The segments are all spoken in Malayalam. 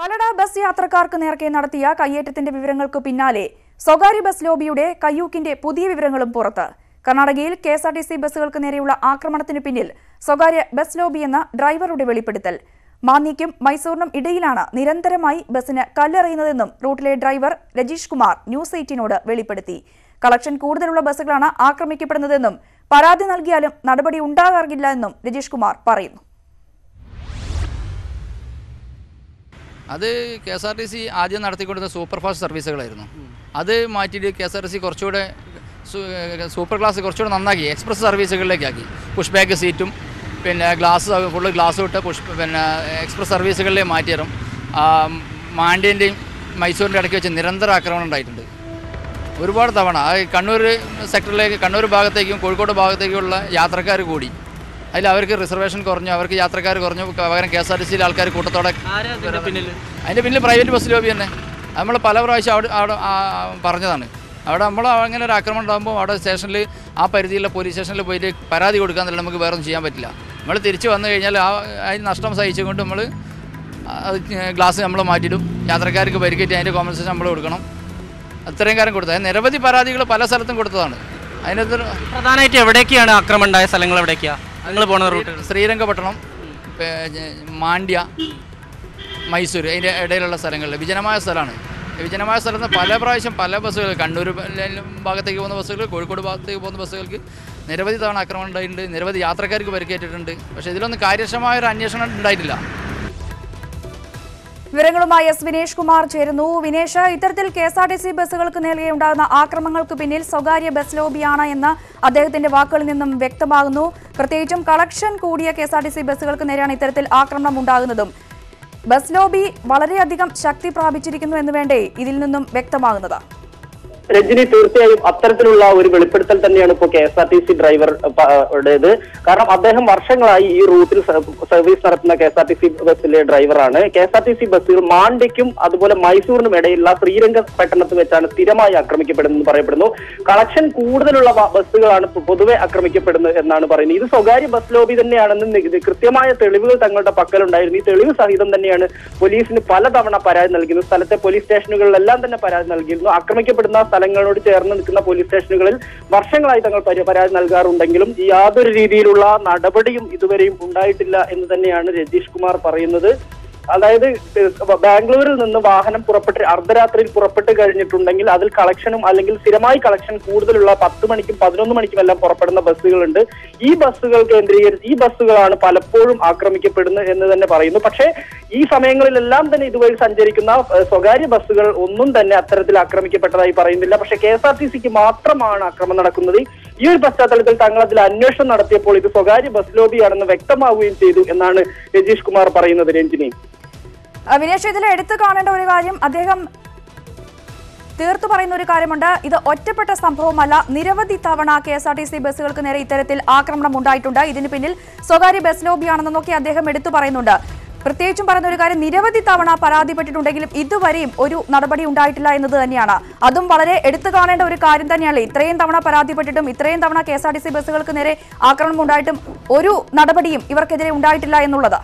കല്ലട ബസ് യാത്രക്കാർക്ക് നേർക്കെ നടത്തിയ കയ്യേറ്റത്തിന്റെ വിവരങ്ങൾക്ക് പിന്നാലെ സ്വകാര്യ ബസ് ലോബിയുടെ കയ്യൂക്കിന്റെ പുതിയ വിവരങ്ങളും പുറത്ത് കർണാടകയിൽ K S R T C ബസ്സുകൾക്ക് നേരെയുള്ള ആക്രമണത്തിന് പിന്നിൽ സ്വകാര്യ ബസ് ലോബി എന്ന ഡ്രൈവറുടെ വെളിപ്പെടുത്തൽ മാന്നിക്കും മൈസൂറിനും ഇടയിലാണ് നിരന്തരമായി ബസ്സിന് കല്ലെറിയുന്നതെന്നും റൂട്ടിലെ ഡ്രൈവർ രജീഷ് കുമാർ ന്യൂസ് എയ്റ്റീനോട് വെളിപ്പെടുത്തി കളക്ഷൻ കൂടുതലുള്ള ബസ്സുകളാണ് ആക്രമിക്കപ്പെടുന്നതെന്നും പരാതി നൽകിയാലും നടപടി ഉണ്ടാകാറില്ല എന്നും രജീഷ് കുമാർ പറയുന്നു അത് K S R T C ആദ്യം നടത്തിക്കൊണ്ടിരുന്ന സൂപ്പർ ഫാസ്റ്റ് സർവീസുകളായിരുന്നു അത് മാറ്റിയിട്ട് K S R T C കുറച്ചുകൂടെ സു- സൂപ്പർ ക്ലാസ് കുറച്ചുകൂടെ നന്നാക്കി എക്സ്പ്രസ് സർവീസുകളിലേക്കാക്കി പുഷ് ബാക്ക് സീറ്റും പിന്നെ ഗ്ലാസ് ഫുള്ള് ഗ്ലാസ് വിട്ട് പുഷ് പിന്നെ എക്സ്പ്രസ് സർവീസുകളിലേക്ക് മാറ്റിയിരും മാണ്ഡ്യൻ്റെയും മൈസൂരിൻ്റെ ഇടയ്ക്ക് വെച്ച് നിരന്തര ആക്രമണം ഉണ്ടായിട്ടുണ്ട് ഒരുപാട് തവണ ആ കണ്ണൂർ സെക്ടറിലേക്ക് കണ്ണൂർ ഭാഗത്തേക്കും കോഴിക്കോട് ഭാഗത്തേക്കുമുള്ള യാത്രക്കാർ കൂടി അതിൽ അവർക്ക് റിസർവേഷൻ കുറഞ്ഞു അവർക്ക് യാത്രക്കാർ കുറഞ്ഞു പകരം കെ എസ് ആർ ടി സിയിലെ ആൾക്കാർ കൂട്ടത്തോടെ ആരാ അതിന്റെ പിന്നിൽ അതിൻ്റെ പിന്നിൽ പ്രൈവറ്റ് ബസ് ലോബി തന്നെ അത് നമ്മൾ പല പ്രാവശ്യം അവിടെ അവിടെ ആ, പറഞ്ഞതാണ് അവിടെ നമ്മൾ അങ്ങനെ ഒരു ആക്രമണം ഉണ്ടാകുമ്പോൾ അവിടെ സ്റ്റേഷനിൽ ആ പരിധിയിലുള്ള പോലീസ് സ്റ്റേഷനിൽ പോയിട്ട് പരാതി കൊടുക്കാന്നല്ല നമുക്ക് വേറെ ഒന്നും ചെയ്യാൻ പറ്റില്ല നമ്മൾ തിരിച്ച് വന്നു കഴിഞ്ഞാൽ ആ അതിന് നഷ്ടം സഹിച്ചുകൊണ്ട് നമ്മൾ അത് ഗ്ലാസ് നമ്മൾ മാറ്റിയിടും യാത്രക്കാർക്ക് പരിക്കേറ്റ് അതിൻ്റെ കോമ്പൻസേഷൻ നമ്മൾ കൊടുക്കണം അത്രയും കാര്യം കൊടുത്തത് അത് നിരവധി പരാതികൾ പല സ്ഥലത്തും കൊടുത്തതാണ് അതിനകത്ത് പ്രധാനമായിട്ട് എവിടേക്കാണ് ആക്രമണം ഉണ്ടായ സ്ഥലങ്ങൾ എവിടേക്കാ നിങ്ങൾ പോകുന്ന റൂട്ട് ശ്രീരംഗപട്ടണം പേ- മാണ്ഡ്യ മൈസൂർ അതിൻ്റെ ഇടയിലുള്ള സ്ഥലങ്ങളിൽ വിജനമായ സ്ഥലമാണ് വിജനമായ സ്ഥലത്ത് പല പ്രാവശ്യം പല ബസ്സുകൾ കണ്ണൂർ ഭാഗത്തേക്ക് പോകുന്ന ബസ്സുകൾ കോഴിക്കോട് ഭാഗത്തേക്ക് പോകുന്ന ബസ്സുകൾക്ക് നിരവധി തവണ ആക്രമണം ഉണ്ടായിട്ടുണ്ട് നിരവധി യാത്രക്കാർക്ക് പരിക്കേറ്റിട്ടുണ്ട് പക്ഷേ ഇതിലൊന്നും കാര്യക്ഷമമായ ഒരു അന്വേഷണം ഉണ്ടായിട്ടില്ല വിവരങ്ങളുമായി എസ് വിനേഷ് കുമാർ ചേരുന്നു വിനേഷ് ഇത്തരത്തിൽ K S R T C ബസ്സുകൾക്ക് നേരെ ഉണ്ടാകുന്ന ആക്രമണങ്ങൾക്ക് പിന്നിൽ സ്വകാര്യ ബസ് ലോബിയാണ് എന്ന് അദ്ദേഹത്തിന്റെ വാക്കുകളിൽ നിന്നും വ്യക്തമാകുന്നു പ്രത്യേകിച്ചും കളക്ഷൻ കൂടിയ K S R T C ബസ്സുകൾക്ക് നേരെയാണ് ഇത്തരത്തിൽ ആക്രമണം ഉണ്ടാകുന്നതും ബസ് ലോബി വളരെയധികം ശക്തി പ്രാപിച്ചിരിക്കുന്നു എന്ന് വേണ്ടേ ഇതിൽ നിന്നും വ്യക്തമാകുന്നത് രഞ്ജിനി തീർച്ചയായും അത്തരത്തിലുള്ള ഒരു വെളിപ്പെടുത്തൽ തന്നെയാണ് ഇപ്പോൾ K S R T C ഡ്രൈവറുടേത് കാരണം അദ്ദേഹം വർഷങ്ങളായി ഈ റൂട്ടിൽ സ- സർവീസ് നടത്തുന്ന K S R T C ബസ്സിലെ ഡ്രൈവറാണ് K S R T C ബസ്സുകൾ മാണ്ഡ്യയ്ക്കും അതുപോലെ മൈസൂരിനും ഇടയിലുള്ള ശ്രീരംഗപട്ടണത്ത് വെച്ചാണ് സ്ഥിരമായി ആക്രമിക്കപ്പെടുന്നത് പറയപ്പെടുന്നു കളക്ഷൻ കൂടുതലുള്ള ബ- ബസ്സുകളാണ് പൊ- പൊതുവെ ആക്രമിക്കപ്പെടുന്നത് എന്നാണ് പറയുന്നത് ഇത് സ്വകാര്യ ബസ് ലോബി തന്നെയാണെന്ന് നി- ഇത് കൃത്യമായ തെളിവുകൾ തങ്ങളുടെ പക്കലുണ്ടായിരുന്നു ഈ തെളിവ് സഹിതം തന്നെയാണ് പോലീസിന് പലതവണ പരാതി നൽകിയത് സ്ഥലത്തെ പോലീസ് സ്റ്റേഷനുകളിലെല്ലാം തന്നെ പരാതി നൽകിയിരുന്നു ആക്രമിക്കപ്പെടുന്ന സ്ഥലങ്ങളോട് ചേർന്ന് നിൽക്കുന്ന പോലീസ് സ്റ്റേഷനുകളിൽ വർഷങ്ങളായി തങ്ങൾ പരി- പരാതി നൽകാറുണ്ടെങ്കിലും യാതൊരു രീതിയിലുള്ള നടപടിയും ഇതുവരെയും ഉണ്ടായിട്ടില്ല എന്ന് തന്നെയാണ് രജീഷ് കുമാർ പറയുന്നത് അതായത് ഏഹ് ബാംഗ്ലൂരിൽ നിന്ന് വാഹനം പുറപ്പെട്ട് അർദ്ധരാത്രിയിൽ പുറപ്പെട്ട് കഴിഞ്ഞിട്ടുണ്ടെങ്കിൽ അതിൽ കളക്ഷനും അല്ലെങ്കിൽ സ്ഥിരമായി കളക്ഷൻ കൂടുതലുള്ള പത്ത് മണിക്കും പതിനൊന്ന് മണിക്കും എല്ലാം പുറപ്പെടുന്ന ബസ്സുകളുണ്ട് ഈ ബസ്സുകൾ കേന്ദ്രീകരിച്ച് ഈ ബസ്സുകളാണ് പലപ്പോഴും ആക്രമിക്കപ്പെടുന്നത് എന്ന് തന്നെ പറയുന്നു പക്ഷേ ഈ സമയങ്ങളിലെല്ലാം തന്നെ ഇതുവഴി സഞ്ചരിക്കുന്ന ഏഹ് സ്വകാര്യ ബസ്സുകൾ ഒന്നും തന്നെ അത്തരത്തിൽ ആക്രമിക്കപ്പെട്ടതായി പറയുന്നില്ല പക്ഷേ കെ എസ് ആർ ടി സിക്ക് മാത്രമാണ് ആക്രമണം നടക്കുന്നത് ഈ ഒരു പശ്ചാത്തലത്തിൽ തങ്ങൾ അതിൽ അന്വേഷണം നടത്തിയപ്പോൾ ഇത് സ്വകാര്യ ബസ് ലോബിയാണെന്ന് വ്യക്തമാവുകയും ചെയ്തു എന്നാണ് രജീഷ് കുമാർ പറയുന്നത് രഞ്ജിനി ആ, വിനേഷ് ഇതിൽ എടുത്തു കാണേണ്ട ഒരു കാര്യം അദ്ദേഹം തീർത്തു പറയുന്ന ഒരു കാര്യമുണ്ട് ഇത് ഒറ്റപ്പെട്ട സംഭവമല്ല നിരവധി തവണ K S R T C ബസ്സുകൾക്ക് നേരെ ഇത്തരത്തിൽ ആക്രമണം ഉണ്ടായിട്ടുണ്ട് ഇതിന് പിന്നിൽ സ്വകാര്യ ബസ് ലോബിയാണെന്നൊക്കെ അദ്ദേഹം എടുത്തു പറയുന്നുണ്ട് പ്രത്യേകിച്ചും പറയുന്ന ഒരു കാര്യം നിരവധി തവണ പരാതിപ്പെട്ടിട്ടുണ്ടെങ്കിലും ഇതുവരെയും ഒരു നടപടി ഉണ്ടായിട്ടില്ല എന്നത് തന്നെയാണ് അതും വളരെ എടുത്തു കാണേണ്ട ഒരു കാര്യം തന്നെയാണ് ഇത്രയും തവണ പരാതിപ്പെട്ടിട്ടും ഇത്രയും തവണ K S R T C ബസ്സുകൾക്ക് നേരെ ആക്രമണം ഉണ്ടായിട്ടും ഒരു നടപടിയും ഇവർക്കെതിരെ ഉണ്ടായിട്ടില്ല എന്നുള്ളത്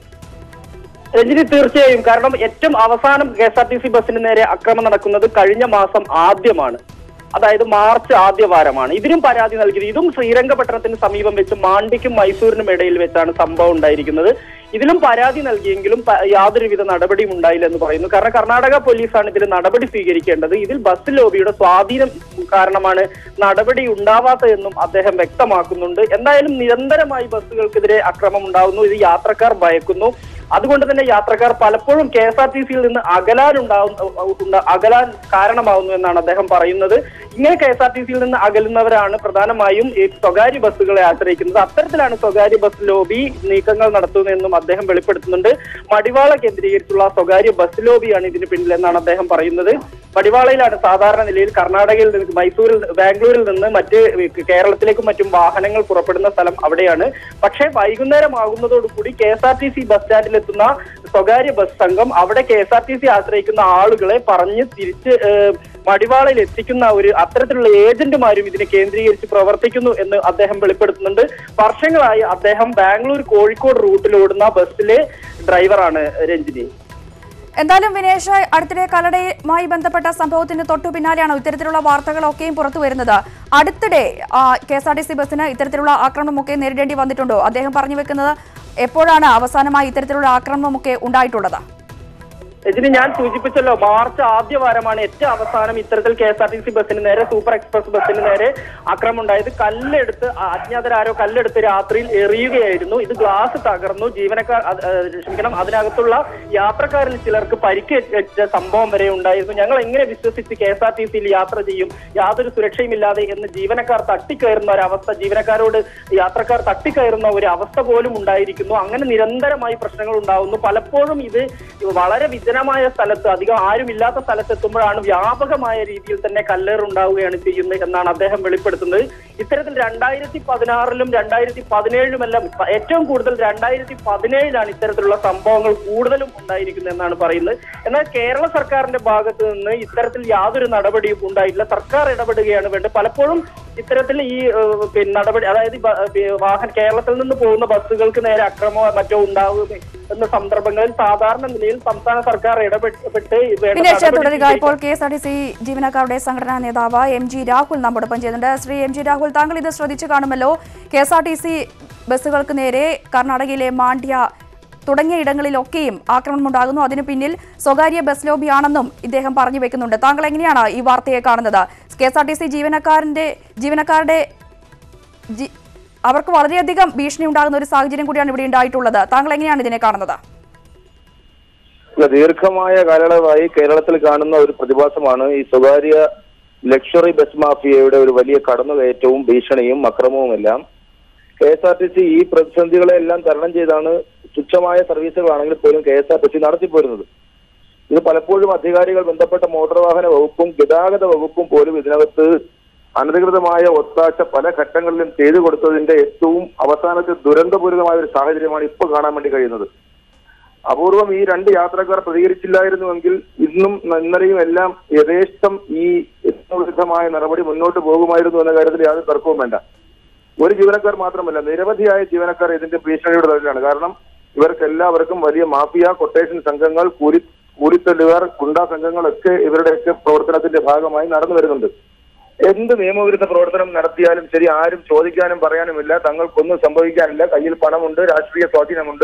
രഞ്ജിനി തീർച്ചയായും കാരണം ഏറ്റവും അവസാനം K S R T C ബസ്സിന് നേരെ അക്രമം നടക്കുന്നത് കഴിഞ്ഞ മാസം ആദ്യമാണ് അതായത് മാർച്ച് ആദ്യ വാരമാണ് ഇതിനും പരാതി നൽകിയത് ഇതും ശ്രീരംഗപട്ടണത്തിന് സമീപം വെച്ച് മാണ്ടിക്കും മൈസൂരിനും ഇടയിൽ വെച്ചാണ് സംഭവം ഉണ്ടായിരിക്കുന്നത് ഇതിലും പരാതി നൽകിയെങ്കിലും പ- യാതൊരുവിധ നടപടിയും ഉണ്ടായില്ല എന്ന് പറയുന്നു കാരണം കർണാടക പോലീസാണ് ഇതിൽ നടപടി സ്വീകരിക്കേണ്ടത് ഇതിൽ ബസ് ലോബിയുടെ സ്വാധീനം കാരണമാണ് നടപടി ഉണ്ടാവാത്തതെന്നും അദ്ദേഹം വ്യക്തമാക്കുന്നുണ്ട് എന്തായാലും നിരന്തരമായി ബസ്സുകൾക്കെതിരെ അക്രമം ഉണ്ടാവുന്നു ഇത് യാത്രക്കാർ ഭയക്കുന്നു അതുകൊണ്ട് തന്നെ യാത്രക്കാർ പലപ്പോഴും കെ എസ് ആർ ടി സിയിൽ നിന്ന് അകലാൻ ഉണ്ടാവുന്ന അകലാൻ കാരണമാവുന്നു എന്നാണ് അദ്ദേഹം പറയുന്നത് ഇങ്ങനെ കെ എസ് ആർ ടി സിയിൽ നിന്ന് അകലുന്നവരാണ് പ്രധാനമായും ഈ സ്വകാര്യ ബസ്സുകളെ ആശ്രയിക്കുന്നത് അത്തരത്തിലാണ് സ്വകാര്യ ബസ് ലോബി നീക്കങ്ങൾ നടത്തുന്നതെന്നും അദ്ദേഹം വെളിപ്പെടുത്തുന്നുണ്ട് മടിവാള കേന്ദ്രീകരിച്ചുള്ള സ്വകാര്യ ബസ് ലോബിയാണ് ഇതിന് പിന്നിൽ എന്നാണ് അദ്ദേഹം പറയുന്നത് മടിവാളയിലാണ് സാധാരണ നിലയിൽ കർണാടകയിൽ നിന്ന് മൈസൂരിൽ ബാംഗ്ലൂരിൽ നിന്ന് മറ്റ് കേരളത്തിലേക്കും മറ്റും വാഹനങ്ങൾ പുറപ്പെടുന്ന സ്ഥലം അവിടെയാണ് പക്ഷേ വൈകുന്നേരം ആകുന്നതോടുകൂടി K S R T C bus സ്റ്റാൻഡിലെത്തുന്ന സ്വകാര്യ ബസ് സംഘം അവിടെ K S R T C ആശ്രയിക്കുന്ന ആളുകളെ പറഞ്ഞ് തിരിച്ച് ഏഹ്, മടിവാളയിൽ എത്തിക്കുന്ന ഒരു അത്തരത്തിലുള്ള ഏജന്റുമാരും ഇതിനെ കേന്ദ്രീകരിച്ച് പ്രവർത്തിക്കുന്നു എന്ന് അദ്ദേഹം വെളിപ്പെടുത്തുന്നുണ്ട് വർഷങ്ങളായി അദ്ദേഹം ബാംഗ്ലൂർ കോഴിക്കോട് റൂട്ടിൽ ഓടുന്ന ബസ്സിലെ ഡ്രൈവറാണ് രഞ്ജിനി എന്തായാലും വിനേഷ് അടുത്തിടെ കല്ലടയുമായി ബന്ധപ്പെട്ട സംഭവത്തിന് തൊട്ടു പിന്നാലെയാണ് ഇത്തരത്തിലുള്ള വാർത്തകളൊക്കെയും പുറത്തു വരുന്നത് അടുത്തിടെ K S R T C ബസ്സിന് ഇത്തരത്തിലുള്ള ആക്രമണമൊക്കെ നേരിടേണ്ടി വന്നിട്ടുണ്ടോ അദ്ദേഹം പറഞ്ഞു വെക്കുന്നത് എപ്പോഴാണ് അവസാനമായി ഇത്തരത്തിലുള്ള ആക്രമണമൊക്കെ ഉണ്ടായിട്ടുള്ളത് ഇതിന് ഞാൻ സൂചിപ്പിച്ചല്ലോ മാർച്ച് ആദ്യ വാരമാണ് ഏറ്റവും അവസാനം ഇത്തരത്തിൽ K S R T C ബസ്സിന് നേരെ സൂപ്പർ എക്സ്പ്രസ് ബസ്സിന് നേരെ ആക്രമണം ഉണ്ടായത് കല്ലെടുത്ത് അജ്ഞാതരാരോ കല്ലെടുത്ത് രാത്രിയിൽ എറിയുകയായിരുന്നു ഇത് ഗ്ലാസ് തകർന്നു ജീവനക്കാർ അത്, ഏഹ്, ക്ഷമിക്കണം അതിനകത്തുള്ള യാത്രക്കാരിൽ ചിലർക്ക് പരിക്കേറ്റ സംഭവം വരെ ഉണ്ടായിരുന്നു ഞങ്ങൾ എങ്ങനെ വിശ്വസിച്ച് കെ എസ് ആർ ടി സിയിൽ യാത്ര ചെയ്യും യാതൊരു സുരക്ഷയുമില്ലാതെ എന്ന് ജീവനക്കാർ തട്ടിക്കയറുന്ന ഒരവസ്ഥ ജീവനക്കാരോട് യാത്രക്കാർ തട്ടിക്കയറുന്ന ഒരു അവസ്ഥ പോലും ഉണ്ടായിരിക്കുന്നു അങ്ങനെ നിരന്തരമായി പ്രശ്നങ്ങൾ ഉണ്ടാവുന്നു പലപ്പോഴും ഇത് വളരെ വിജനമായ സ്ഥലത്ത് അധികം ആരുമില്ലാത്ത സ്ഥലത്ത് എത്തുമ്പോഴാണ് വ്യാപകമായ രീതിയിൽ തന്നെ കല്ലേറുണ്ടാവുകയാണ് ചെയ്യുന്നത് എന്നാണ് അദ്ദേഹം വെളിപ്പെടുത്തുന്നത് ഇത്തരത്തിൽ രണ്ടായിരത്തി പതിനാറിലും രണ്ടായിരത്തി പതിനേഴിലുമെല്ലാം ഏറ്റവും കൂടുതൽ രണ്ടായിരത്തി പതിനേഴിലാണ് ഇത്തരത്തിലുള്ള സംഭവങ്ങൾ കൂടുതലും ഉണ്ടായിരിക്കുന്നത് എന്നാണ് പറയുന്നത് എന്നാൽ കേരള സർക്കാരിന്റെ ഭാഗത്ത് നിന്ന് ഇത്തരത്തിൽ യാതൊരു നടപടിയും ഉണ്ടായില്ല സർക്കാർ ഇടപെടുകയാണ് വേണ്ടത് പലപ്പോഴും ഇത്തരത്തിൽ ഈ ഏഹ്, പിന്നെ നടപടി അതായത് ഈ ബ- ഏഹ്, വാഹന കേരളത്തിൽ നിന്ന് പോകുന്ന ബസ്സുകൾക്ക് നേരെ അക്രമമോ മറ്റോ ഉണ്ടാകും എന്ന സന്ദർഭങ്ങളിൽ സാധാരണ നിലയിൽ സംസ്ഥാന സർക്കാർ ഇടപെട്ട് വേണ്ട വിനേഷ് നടപടി തുടരുക ഇപ്പോൾ K S R T C ജീവനക്കാരുടെ സംഘടനാ നേതാവ് എം ജി രാഹുൽ നമ്മോടൊപ്പം ചെയ്യുന്നുണ്ട് ശ്രീ എം ജി രാഹുൽ താങ്കൾ ഇത് ശ്രദ്ധിച്ചു കാണുമല്ലോ K S R T C ബസ്സുകൾക്ക് നേരെ കർണാടകയിലെ മാണ്ഡ്യ തുടങ്ങിയ ഇടങ്ങളിലൊക്കെയും ആക്രമണം ഉണ്ടാകുന്നു അതിനു പിന്നിൽ സ്വകാര്യ ബസ് ലോബിയാണെന്നും ഇദ്ദേഹം പറഞ്ഞു വെക്കുന്നുണ്ട് താങ്കൾ എങ്ങനെയാണ് ഈ വാർത്തയെ കാണുന്നത് K S R T C ജീവനക്കാരന്റെ ജീവനക്കാരുടെ ജി- അവർക്ക് വളരെയധികം ഭീഷണി ഉണ്ടാകുന്ന ഒരു സാഹചര്യം കൂടിയാണ് ഇവിടെ ഉണ്ടായിട്ടുള്ളത് താങ്കൾ എങ്ങനെയാണ് ഇതിനെ കാണുന്നത് ഇല്ല, ദീർഘമായ കാലയളവായി കേരളത്തിൽ കാണുന്ന ഒരു പ്രതിഭാസമാണ് ഈ സ്വകാര്യ ലക്ഷറി ബസ് മാഫിയയുടെ ഒരു വലിയ കടന്നുകയറ്റവും ഭീഷണിയും അക്രമവുമെല്ലാം K S R T C ഈ പ്രതിസന്ധികളെ എല്ലാം തരണം ചെയ്താണ് തുച്ഛമായ സർവീസുകളാണെങ്കിൽ പോലും K S R T C നടത്തിപ്പോരുന്നത് ഇത് പലപ്പോഴും അധികാരികൾ ബന്ധപ്പെട്ട മോട്ടോർ വാഹന വകുപ്പും ഗതാഗത വകുപ്പും പോലും ഇതിനകത്ത് അനധികൃതമായ ഒത്താശ പല ഘട്ടങ്ങളിലും ചെയ്തു കൊടുത്തതിന്റെ ഏറ്റവും അവസാനത്തെ ദുരന്തപൂരിതമായ ഒരു സാഹചര്യമാണ് ഇപ്പോൾ കാണാൻ വേണ്ടി കഴിയുന്നത് അപൂർവം ഈ രണ്ട് യാത്രക്കാർ പ്രതികരിച്ചില്ലായിരുന്നുവെങ്കിൽ ഇന്നും ഇന്നലെയും എല്ലാം യഥേഷ്ടം ഈ വിരുദ്ധമായ നടപടി മുന്നോട്ട് പോകുമായിരുന്നു എന്ന കാര്യത്തിൽ യാതൊരു തർക്കവും വേണ്ട ഒരു ജീവനക്കാർ മാത്രമല്ല നിരവധിയായ ജീവനക്കാർ ഇതിന്റെ ഭീഷണിയുടെ തലത്തിലാണ് കാരണം ഇവർക്ക് എല്ലാവർക്കും വലിയ മാഫിയ കൊട്ടേഷൻ സംഘങ്ങൾ കൂലി കൂലിത്തല്ലുകാർ ഗുണ്ടാ സംഘങ്ങളൊക്കെ ഇവരുടെയൊക്കെ പ്രവർത്തനത്തിന്റെ ഭാഗമായി നടന്നു വരുന്നുണ്ട് എന്ത് നിയമവിരുദ്ധ പ്രവർത്തനം നടത്തിയാലും ശരി ആരും ചോദിക്കാനും പറയാനുമില്ല തങ്ങൾക്കൊന്നും സംഭവിക്കാനില്ല കയ്യിൽ പണമുണ്ട് രാഷ്ട്രീയ സ്വാധീനമുണ്ട്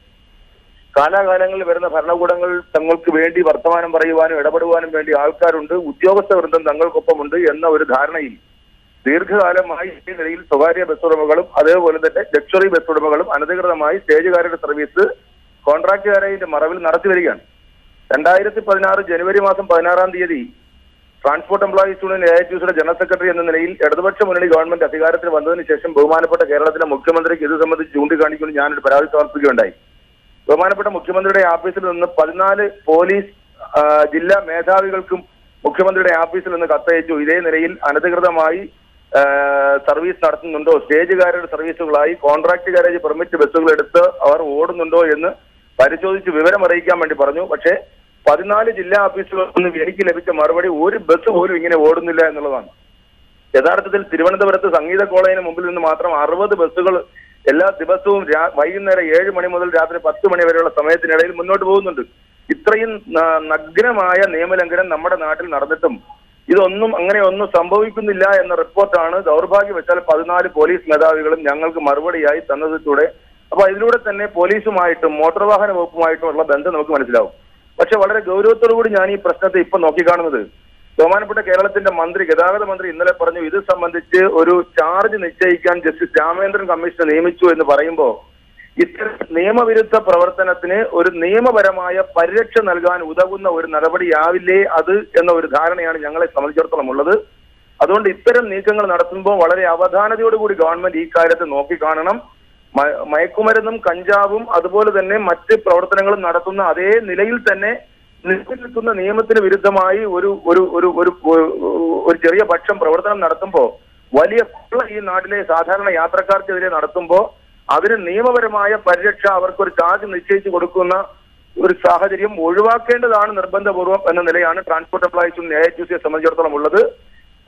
കാലാകാലങ്ങളിൽ വരുന്ന ഭരണകൂടങ്ങൾ തങ്ങൾക്ക് വേണ്ടി വർത്തമാനം പറയുവാനും ഇടപെടുവാനും വേണ്ടി ആൾക്കാരുണ്ട് ഉദ്യോഗസ്ഥ വൃന്ദം തങ്ങൾക്കൊപ്പമുണ്ട് എന്ന ഒരു ധാരണയിൽ ദീർഘകാലമായി ഈ നിലയിൽ സ്വകാര്യ ബസ് ഉടമകളും അതേപോലെ തന്നെ ലക്ഷറി ബസ് ഉടമകളും അനധികൃതമായി സ്റ്റേജുകാരുടെ സർവീസ് കോൺട്രാക്ടുകാരുടെ മറവിൽ നടത്തി വരികയാണ് രണ്ടായിരത്തി പതിനാറ് ജനുവരി മാസം പതിനാറാം തീയതി transport employees union A I ടിയുടെ ജനറൽ സെക്രട്ടറി എന്ന നിലയിൽ ഇടതുപക്ഷ മുന്നണി ഗവൺമെന്റ് അധികാരത്തിൽ വന്നതിന് ശേഷം ബഹുമാനപ്പെട്ട കേരളത്തിലെ മുഖ്യമന്ത്രിക്ക് ഇത് സംബന്ധിച്ച് ചൂണ്ടിക്കാണിക്കൊണ്ട് ഞാനൊരു പരാതി സമർപ്പിക്കുകയുണ്ടായി ബഹുമാനപ്പെട്ട മുഖ്യമന്ത്രിയുടെ ഓഫീസിൽ നിന്ന് പതിനാല് പോലീസ് ആ, ജില്ലാ മേധാവികൾക്കും മുഖ്യമന്ത്രിയുടെ ഓഫീസിൽ നിന്ന് കത്തയച്ചു ഇതേ നിലയിൽ അനധികൃതമായി ആ, സർവീസ് നടത്തുന്നുണ്ടോ സ്റ്റേജുകാരുടെ സർവീസുകളായി കോൺട്രാക്ട് ഗാരേജ് പെർമിറ്റ് ബസ്സുകൾ എടുത്ത് അവർ ഓടുന്നുണ്ടോ എന്ന് പരിശോധിച്ച് വിവരം അറിയിക്കാൻ വേണ്ടി പറഞ്ഞു പക്ഷേ പതിനാല് ജില്ലാ ഓഫീസുകളിൽ നിന്ന് എനിക്ക് ലഭിച്ച മറുപടി ഒരു ബസ് പോലും ഇങ്ങനെ ഓടുന്നില്ല എന്നുള്ളതാണ് യഥാർത്ഥത്തിൽ തിരുവനന്തപുരത്ത് സംഗീത കോളേജിന് മുമ്പിൽ നിന്ന് മാത്രം അറുപത് ബസ്സുകൾ എല്ലാ ദിവസവും രാ- വൈകുന്നേരം ഏഴ് മണി മുതൽ രാത്രി പത്ത് മണി വരെയുള്ള സമയത്തിനിടയിൽ മുന്നോട്ട് പോകുന്നുണ്ട് ഇത്രയും ന- നഗ്നമായ നിയമലംഘനം നമ്മുടെ നാട്ടിൽ നടന്നിട്ടും ഇതൊന്നും അങ്ങനെ ഒന്നും സംഭവിക്കുന്നില്ല എന്ന റിപ്പോർട്ടാണ് ദൗർഭാഗ്യവശാൽ പതിനാല് പോലീസ് മേധാവികളും ഞങ്ങൾക്ക് മറുപടിയായി തന്നതിലൂടെ അപ്പൊ ഇതിലൂടെ തന്നെ പോലീസുമായിട്ടും മോട്ടോർ വാഹന വകുപ്പുമായിട്ടുമുള്ള ബന്ധം നമുക്ക് മനസ്സിലാവും പക്ഷെ വളരെ ഗൗരവത്തോടു കൂടി ഞാൻ ഈ പ്രശ്നത്തെ ഇപ്പൊ നോക്കിക്കാണുന്നത് ബഹുമാനപ്പെട്ട കേരളത്തിന്റെ മന്ത്രി ഗതാഗത മന്ത്രി ഇന്നലെ പറഞ്ഞു ഇത് സംബന്ധിച്ച് ഒരു ചാർജ് നിശ്ചയിക്കാൻ ജസ്റ്റിസ് രാമേന്ദ്രൻ കമ്മീഷനെ നിയമിച്ചു എന്ന് പറയുമ്പോൾ ഇത്തരം നിയമവിരുദ്ധ പ്രവർത്തനത്തിന് ഒരു നിയമപരമായ പരിരക്ഷ നൽകാൻ ഉതകുന്ന ഒരു നടപടിയാവില്ലേ അത് എന്ന ഒരു ധാരണയാണ് ഞങ്ങളെ സംബന്ധിച്ചിടത്തോളം ഉള്ളത് അതുകൊണ്ട് ഇത്തരം നീക്കങ്ങൾ നടത്തുമ്പോൾ വളരെ അവധാനതയോടുകൂടി ഗവൺമെന്റ് ഈ കാര്യത്തെ നോക്കിക്കാണണം മ- മയക്കുമരുന്നും കഞ്ചാവും അതുപോലെ തന്നെ മറ്റ് പ്രവർത്തനങ്ങളും നടത്തുന്ന അതേ നിലയിൽ തന്നെ നിലവിൽ നിൽക്കുന്ന നിയമത്തിന് വിരുദ്ധമായി ഒരു ഒരു ഒരു ഒരു ഒരു ചെറിയ പക്ഷം പ്രവർത്തനം നടത്തുമ്പോൾ വലിയ കൊള്ള ഈ നാട്ടിലെ സാധാരണ യാത്രക്കാർക്കെതിരെ നടത്തുമ്പോൾ അതിന് നിയമപരമായ പരിരക്ഷ അവർക്കൊരു ചാർജ് നിശ്ചയിച്ചു കൊടുക്കുന്ന ഒരു സാഹചര്യം ഒഴിവാക്കേണ്ടതാണ് നിർബന്ധപൂർവം എന്ന നിലയാണ് ട്രാൻസ്പോർട്ട് എംപ്ലോയീസും എ ഐ ടി സിയെ സംബന്ധിച്ചിടത്തോളം ഉള്ളത്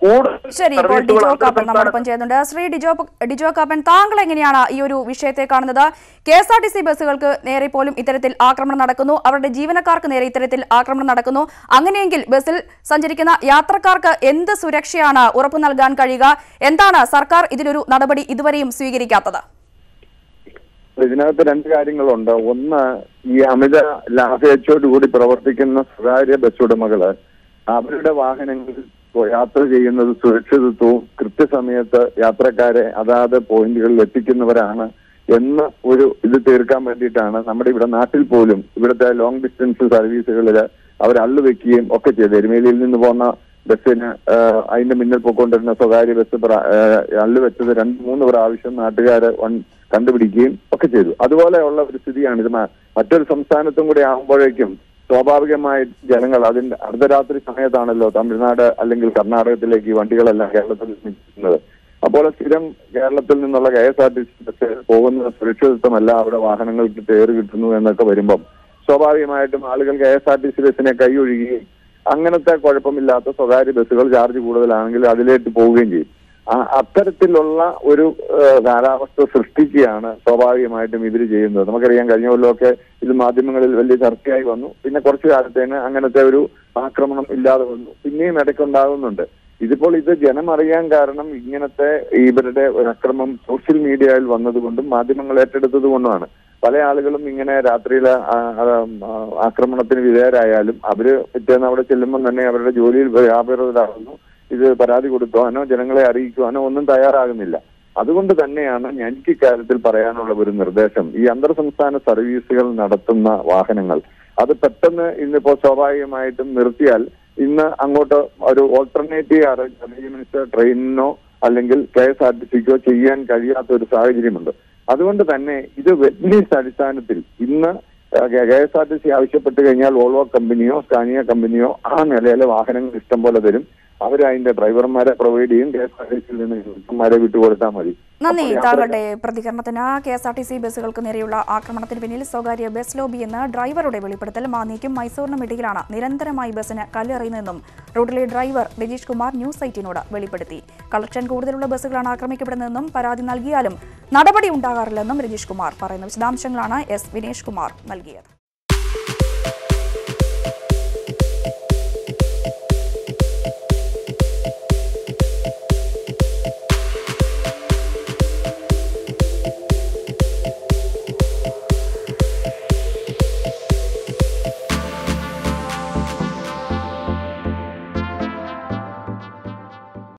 കൂടുതൽ ശരി ഇപ്പോൾ സർവീസുകൾ ഡിജോ കാപ്പൻ അന്തർ നമ്മോടൊപ്പം ചെയ്യുന്നുണ്ട് ശ്രീ ഡിജോ ഡിജോ കാപ്പൻ താങ്കൾ എങ്ങനെയാണ് ഈ ഒരു വിഷയത്തെ കാണുന്നത് K S R T C ബസ്സുകൾക്ക് നേരെ പോലും ഇത്തരത്തിൽ ആക്രമണം നടക്കുന്നു അവരുടെ ജീവനക്കാർക്ക് നേരെ ഇത്തരത്തിൽ ആക്രമണം നടക്കുന്നു അങ്ങനെയെങ്കിൽ ബസ്സിൽ സഞ്ചരിക്കുന്ന യാത്രക്കാർക്ക് എന്ത് സുരക്ഷയാണ് ഉറപ്പു നൽകാൻ കഴിയുക എന്താണ് സർക്കാർ ഇതിലൊരു നടപടി ഇതുവരെയും സ്വീകരിക്കാത്തത് ഇതിനകത്ത് രണ്ട് കാര്യങ്ങളുണ്ട് ഒന്ന് ഈ അമിത ലാഭേച്ഛയോടുകൂടി പ്രവർത്തിക്കുന്ന സ്വകാര്യ ബസ് ഉടമകള് അവരുടെ വാഹനങ്ങളിൽ യാത്ര ചെയ്യുന്നത് സുരക്ഷിതത്വവും കൃത്യസമയത്ത് യാത്രക്കാരെ അതാത് പോയിന്റുകളിൽ എത്തിക്കുന്നവരാണ് എന്ന് ഒരു ഇത് തീർക്കാൻ വേണ്ടിയിട്ടാണ് നമ്മുടെ ഇവിടെ നാട്ടിൽ പോലും ഇവിടുത്തെ ലോങ് ഡിസ്റ്റൻസ് സർവീസുകളിൽ അവർ അള്ളു വെക്കുകയും ഒക്കെ ചെയ്തു എരുമേലിയിൽ നിന്ന് പോകുന്ന ബസ്സിന് ആഹ്, അതിന്റെ മുന്നിൽ പോയിക്കൊണ്ടിരുന്ന സ്വകാര്യ ബസ് പ്ര- ആഹ്, അള്ളു വെച്ചത് രണ്ട് മൂന്ന് പ്രാവശ്യം നാട്ടുകാരെ വൺ കണ്ടുപിടിക്കുകയും ഒക്കെ ചെയ്തു അതുപോലെയുള്ള ഒരു സ്ഥിതിയാണ് ഇത് മ- മറ്റൊരു സംസ്ഥാനത്തും കൂടി ആകുമ്പോഴേക്കും സ്വാഭാവികമായി ജനങ്ങൾ അതിന്റെ അർദ്ധരാത്രി സമയത്താണല്ലോ തമിഴ്നാട് അല്ലെങ്കിൽ കർണാടകത്തിലേക്ക് ഈ വണ്ടികളെല്ലാം കേരളത്തിൽ നിൽക്കുന്നത് അപ്പോൾ സ്ഥിരം കേരളത്തിൽ നിന്നുള്ള K S R T C bus പോകുന്ന സുരക്ഷിതത്വമല്ല അവിടെ വാഹനങ്ങൾക്ക് തേറ് കിട്ടുന്നു എന്നൊക്കെ വരുമ്പം സ്വാഭാവികമായിട്ടും ആളുകൾ K S R T C ബസ്സിനെ കൈയൊഴുകുകയും അങ്ങനത്തെ കുഴപ്പമില്ലാത്ത സ്വകാര്യ ബസ്സുകൾ ചാർജ് കൂടുതലാണെങ്കിൽ അതിലേക്ക് പോവുകയും ചെയ്യും ആ- അത്തരത്തിലുള്ള ഒരു ഏഹ്, കാലാവസ്ഥ സൃഷ്ടിക്കുകയാണ് സ്വാഭാവികമായിട്ടും ഇവർ ചെയ്യുന്നത് നമുക്കറിയാം കഴിഞ്ഞ കൊല്ലമൊക്കെ ഇത് മാധ്യമങ്ങളിൽ വലിയ ചർച്ചയായി വന്നു പിന്നെ കുറച്ചു കാലത്തേന് അങ്ങനത്തെ ഒരു ആക്രമണം ഇല്ലാതെ വന്നു പിന്നെയും ഇടയ്ക്കുണ്ടാകുന്നുണ്ട് ഇതിപ്പോൾ ഇത് ജനം അറിയാൻ കാരണം ഇങ്ങനത്തെ ഇവരുടെ ഒരു അക്രമം സോഷ്യൽ മീഡിയയിൽ വന്നതുകൊണ്ടും മാധ്യമങ്ങൾ ഏറ്റെടുത്തത് കൊണ്ടുമാണ് പല ആളുകളും ഇങ്ങനെ രാത്രിയിൽ ആക്രമണത്തിന് വിധേയരായാലും അവര് പിറ്റേന്ന് അവിടെ ചെല്ലുമ്പോൾ തന്നെ അവരുടെ ജോലിയിൽ വ്യാപൃതരാകുന്നു ഇത് പരാതി കൊടുക്കുവാനോ ജനങ്ങളെ അറിയിക്കുവാനോ ഒന്നും തയ്യാറാകുന്നില്ല അതുകൊണ്ട് തന്നെയാണ് എനിക്ക് ഇക്കാര്യത്തിൽ പറയാനുള്ള ഒരു നിർദ്ദേശം ഈ അന്തർ സംസ്ഥാന സർവീസുകൾ നടത്തുന്ന വാഹനങ്ങൾ അത് പെട്ടെന്ന് ഇന്നിപ്പോ സ്വാഭാവികമായിട്ടും നിർത്തിയാൽ ഇന്ന് അങ്ങോട്ട് ഒരു ഓൾട്ടർനേറ്റീവ് റെയിൽവേ മിനിസ്റ്റർ ട്രെയിനിനോ അല്ലെങ്കിൽ കെ എസ് ആർ ടി സിക്കോ ചെയ്യാൻ കഴിയാത്ത ഒരു സാഹചര്യമുണ്ട് അതുകൊണ്ട് തന്നെ ഇത് വെറ്റ്നീസ് അടിസ്ഥാനത്തിൽ ഇന്ന് K S R T C ആവശ്യപ്പെട്ട് കഴിഞ്ഞാൽ വോൾവോ കമ്പനിയോ സ്കാനിയ കമ്പനിയോ ആ നിലയിലെ വാഹനങ്ങൾ ഇഷ്ടം പോലെ തരും അവർ അതിന്റെ ഡ്രൈവർമാരെ പ്രൊവൈഡ് ചെയ്യും കെ എസ് ആർ ടി സിയിൽ നിന്ന് ഡ്രൈവർമാരെ വിട്ടുകൊടുത്താൽ മതി നന്ദി അപ്പോൾ താങ്കളുടെ പ്രതികരണത്തിന് K S R T C ബസ്സുകൾക്ക് നേരെയുള്ള ആക്രമണത്തിന് പിന്നിൽ സ്വകാര്യ ബസ് ലോബി എന്ന ഡ്രൈവറുടെ വെളിപ്പെടുത്തൽ മാന്നിക്കും മൈസൂറിനും ഇടയിലാണ് നിരന്തരമായി ബസ്സിന് കല്ലെറിയുന്നതെന്നും റൂട്ടിലെ ഡ്രൈവർ രജീഷ് കുമാർ ന്യൂസ് എയ്റ്റീനോട് വെളിപ്പെടുത്തി കളക്ഷൻ കൂടുതലുള്ള ബസ്സുകളാണ് ആക്രമിക്കപ്പെടുന്നതെന്നും പരാതി നൽകിയാലും നടപടി ഉണ്ടാകാറില്ലെന്നും രജീഷ് കുമാർ പറയുന്നു വിശദാംശങ്ങളാണ് എസ് വിനേഷ് കുമാർ നൽകിയത്